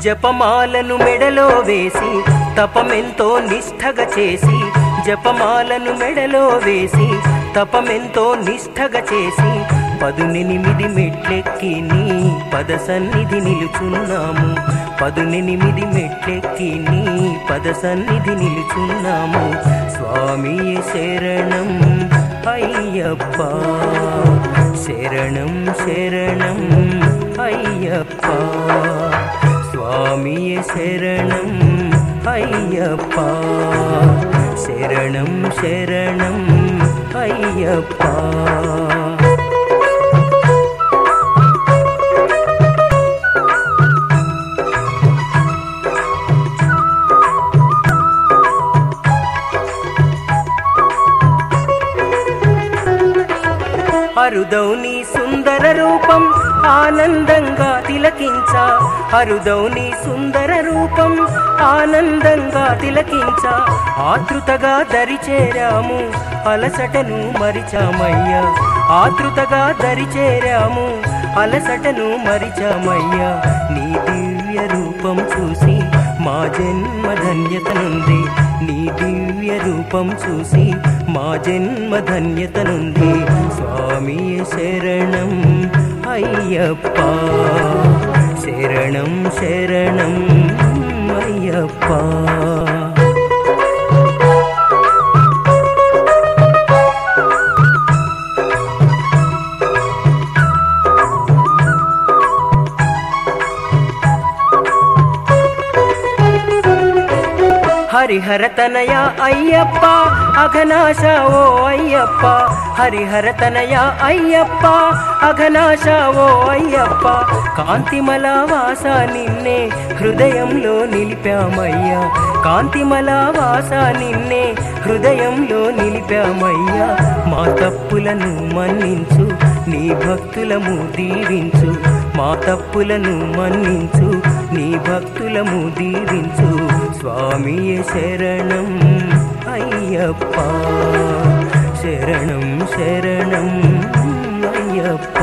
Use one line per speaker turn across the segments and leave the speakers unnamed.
జపమాలను మెడలో వేసి తపమెంతో నిష్ఠగ చేసి జపమాలను మెడలో వేసి తపమెంతో నిష్ఠగ చేసి పదునెనిమిది మెట్లెక్కి నీ పద సన్నిధి నిలుచున్నాము పదునెనిమిది మెట్లెక్కి నీ పద సన్నిధి నిలుచున్నాము స్వామి శరణం అయ్యప్ప శరణం శరణం అయ్యప్ప స్వామి శరణం అయ్యప్ప శరణం శరణం అయ్యప్ప అరుదౌ నీ సుందర రూపం ఆనందంగా తిలకించ అరుదౌ నీ సుందర రూపం ఆనందంగా తిలకించ ఆతృతగా దరిచేరాము అలసటను మరిచామయ్యా ఆతృతగా దరిచేరాము అలసటను మరిచామయ్యా నీ దివ్య రూపం చూసి మా జన్మ ధన్యత నుండి నీ దివ్య రూపం చూసి మా జన్మ ధన్యత నుండి స్వామి శరణం అయ్యప్ప శరణం శరణం అయ్యప్ప హరిహర తనయ అయ్యప్ప అఘనాశ ఓ అయ్యప్ప హరిహర తనయ అయ్యప్ప అఘనాశ ఓ అయ్యప్ప కాంతిమల వాస నిన్నే హృదయంలో నిలిపామయ్యా కాంతిమల వాస నిన్నే హృదయంలో నిలిపామయ్యా మా తప్పులను మన్నించు నీ భక్తులము దీవించు మా తప్పులను మన్నించు నీ భక్తులము దీవించు స్వామి శరణం అయ్యప్ప శరణం శరణం అయ్యప్ప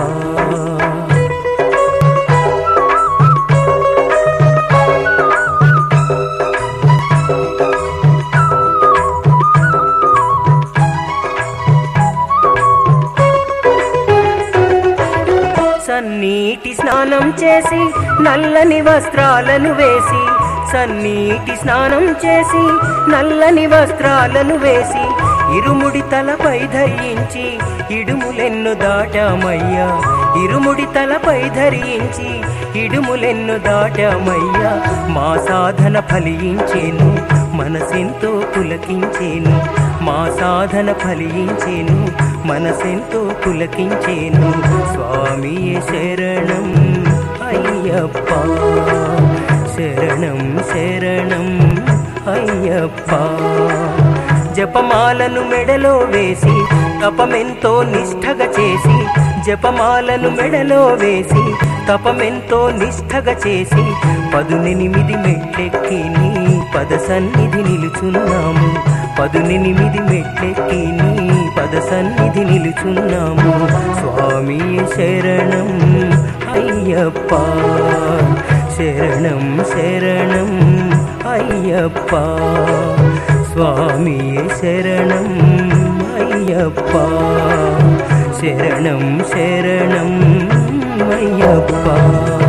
సన్నీటి స్నానం చేసి నల్లని వస్త్రాలను వేసి సన్నీటి స్నానం చేసి నల్లని వస్త్రాలను వేసి ఇరుముడి తలపై ధరించి ఇడుములెన్ను దాటామయ్యా ఇరుముడి తలపై ధరించి ఇడుములెన్ను దాటామయ్యా మా సాధన ఫలించేను మనసెంతో పులకించేను మా సాధన ఫలించేను మనసెంతో పులకించేను స్వామి శరణం అయ్యప్ప శరణం శరణం అయ్యప్ప జపమాలను మెడలో వేసి తపమెంతో నిష్ఠగ చేసి జపమాలను మెడలో వేసి తపమెంతో నిష్ఠగ చేసి పదునెనిమిది మెట్లెక్కి నీ పద సన్నిధి నిలుచున్నాము పదునెనిమిది మెట్లెక్కి నీ పద సన్నిధి నిలుచున్నాము స్వామి శరణం అయ్యప్ప శరణం శరణం అయ్యప్ప స్వామి శరణం అయ్యప్ప శరణం శరణం అయ్యప్ప